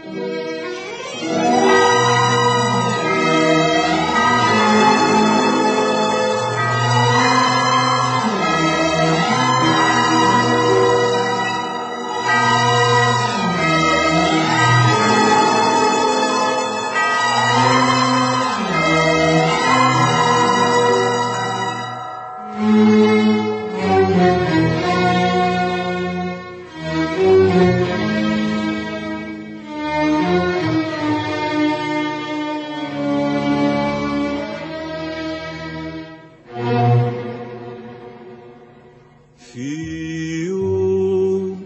في يوم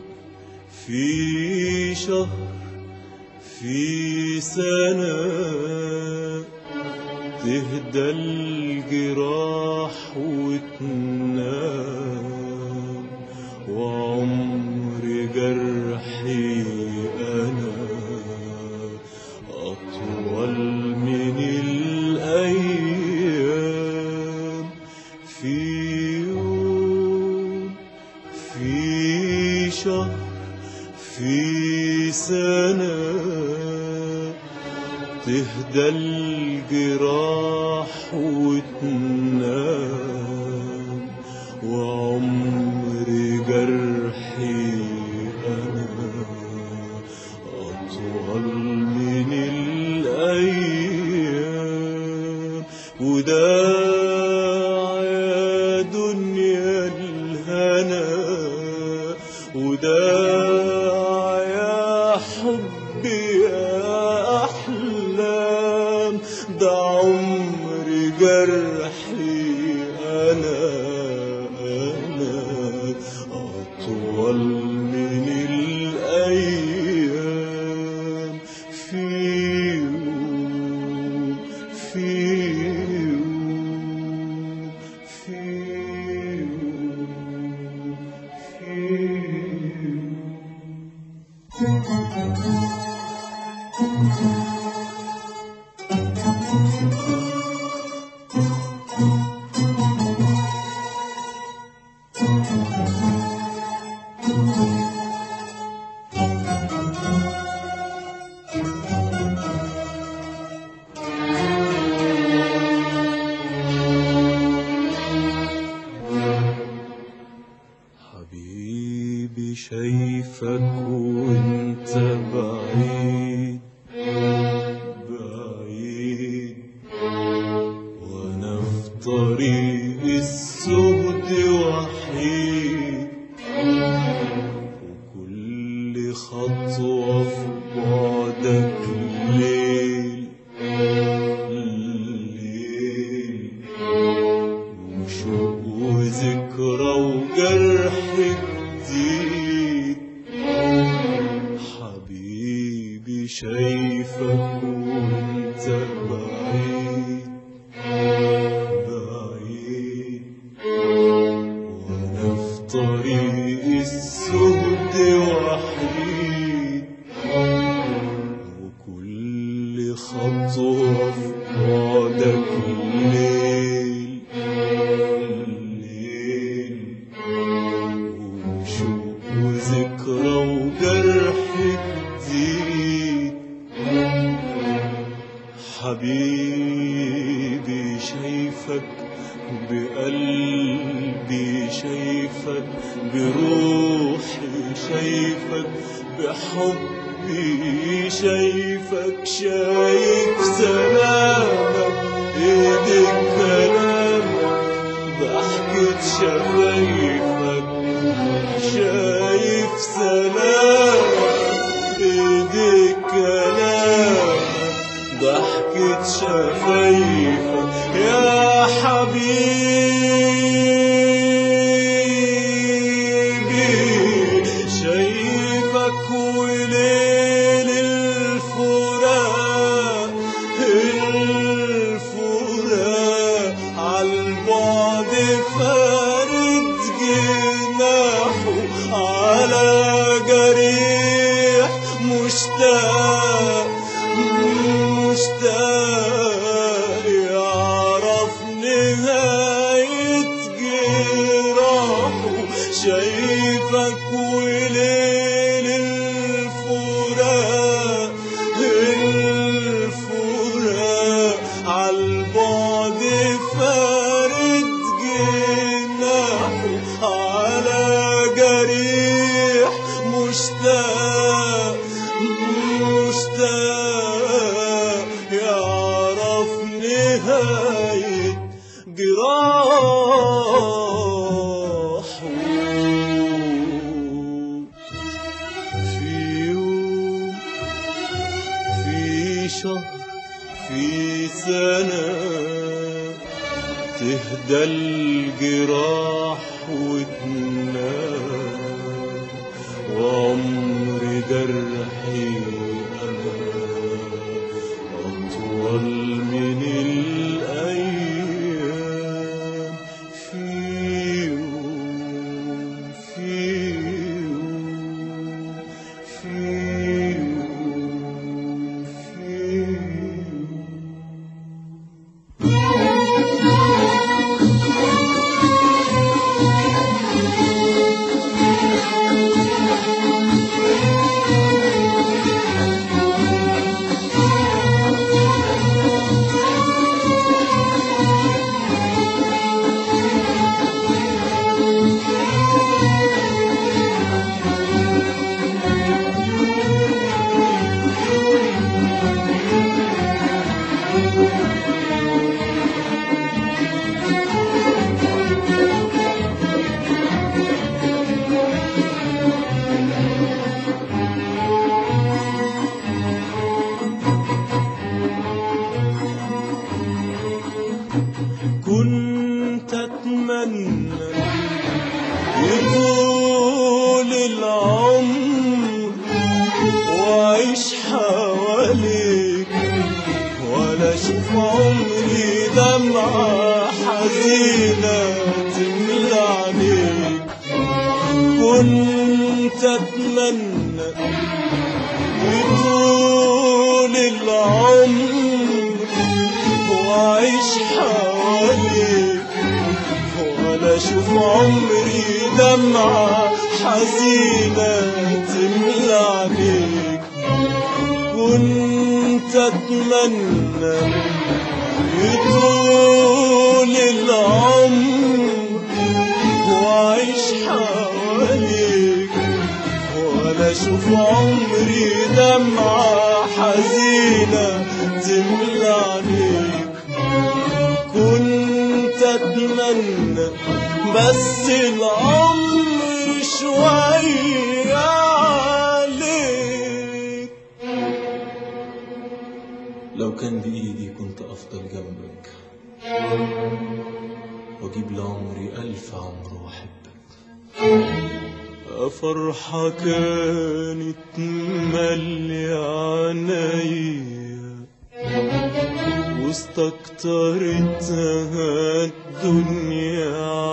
في شهر في سنة تهدى الجراح وتنام وعمر جرحي أنا أطول من الأيام في يوم في شهر في سنة تهدى الجراح وتنام وعمر جرحي أنا أطول من الأيام وداع يا دنيا الهنا وداع يا حبي يا أحلام ده عمر جرحي أنا أنا أطول من الأيام في يوم في يوم في يوم في يوم حبيبي شايفك وانت بعيد بعيد وانا في طريق السهد وحيد وكل خطوة في بعدك ليل ليل وشوق وذكرى وجرح جديد حبيبي شايفك وانت بعيد بعيد وانا في طريق السهد وحيد وكل خطوة في بعدك ليل ليل وشوق وذكرى وجرح جديد حبيبي شايفك بقلبي شايفك بروحي شايفك بحبي شايفك شايف سلامك ايدك كلامك ضحكة شفايفك شايف سلامك ايدك كلامك ضحكة شفايفك يا حبيبي شايفك وليل الفراق الفراق عالبعد فارد جناحه على جريح مشتاق مشتاق يعرف نهاية جراحه شايفك وليل الفراق شهر في سنة تهدى الجراح وتنام وعمر جرحي أنا أطول من الأيام في يوم في يوم في يوم في يوم كنت أتمنى يطول العمر وأعيش حواليك ولا أشوف عمري دمعة حزينة تملى عليك كنت أتمنى يطول العمر وأعيش حواليك ولا أشوف عمري دمعة حزينة تملى عليك كنت أتمنى يطول العمر وأعيش حواليك ولا أشوف عمري دمعة حزينة تملى عليك كنت أتمنى بس العمر شوية عليك لو كان بإيدي كنت أفضل جنبك وأجيب لعمري ألف عمر وأحبك فرحة كانت مليانة عينيا واستكترتها الدنيا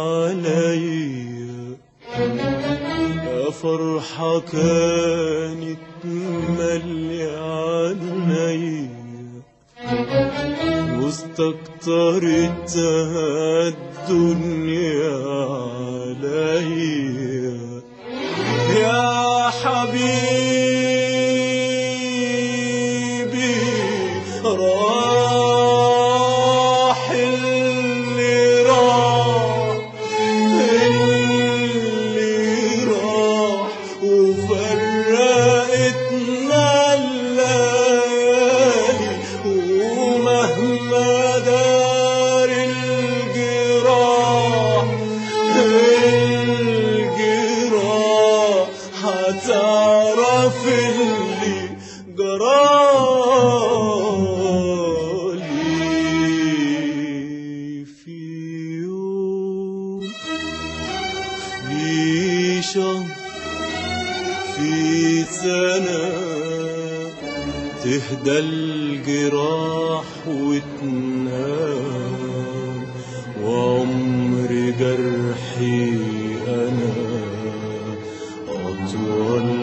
عليا يا فرحة كانت مليانة عينيا واستكترتها الدنيا عليا يا حبيبي راح اللي راح اللي راح وفرقتنا الليالي ومهما دار الجراح الجراح هتعرف اللي جرالي في يوم في شهر في سنة تهدى الجراح وتنام وعمر جرحي أنا أطول